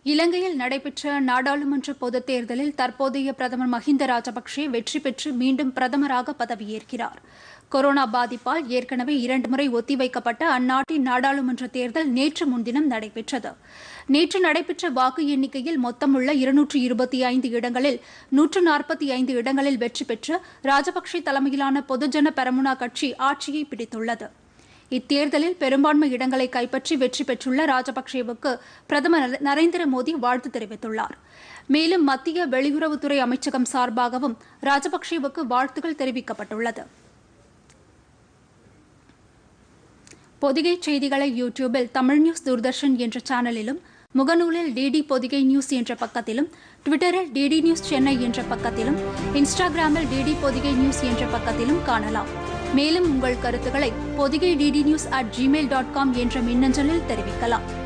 இலங்கையில் நடைபெற்ற நாடாளுமன்ற பொதுத் தேர்தலில் தற்போதைய பிரதமர் மஹிந்த ராஜபக்சே வெற்றி பெற்று மீண்டும் பிரதமராக பதவியேற்கிறார் கொரோனா பாதிப்பால் ஏற்கனவே இரண்டு முறை ஒத்திவைக்கப்பட்ட அந்நாட்டின் நாடாளுமன்ற தேர்தல் நேற்று முன்தினம் நடைபெற்றது நேற்று நடைபெற்ற வாக்கு எண்ணிக்கையில் மொத்தமுள்ள இருநூற்று இருபத்தி ஐந்து இடங்களில் நூற்று நாற்பத்தி ஐந்து இடங்களில் வெற்றி பெற்று ராஜபக்சே தலைமையிலான பொதுஜன பெரமுனா கட்சி ஆட்சியை பிடித்துள்ளது இத்தேர்தலில் பெரும்பான்மை இடங்களை கைப்பற்றி வெற்றி பெற்றுள்ள ராஜபக்சேவுக்கு பிரதமர் நரேந்திர மோடி வாழ்த்து தெரிவித்துள்ளார் மேலும் மத்திய வெளியுறவுத்துறை அமைச்சகம் சார்பாகவும் ராஜபக்சேவுக்கு வாழ்த்துக்கள் தெரிவிக்கப்பட்டுள்ளது பொதிகை செய்திகளை யூடியூபில் தமிழ் நியூஸ் தூர்தர்ஷன் என்ற சேனலிலும் முகநூலில் டிடி பொதிகை நியூஸ் என்ற பக்கத்திலும் ட்விட்டரில் டிடி நியூஸ் சென்னை என்ற பக்கத்திலும் இன்ஸ்டாகிராமில் டிடி பொதிகை நியூஸ் என்ற பக்கத்திலும் காணலாம் மேலும் உங்கள் கருத்துக்களை Podhigai DD news at Gmail dot com என்ற மின்னஞ்சலில் தெரிவிக்கலாம்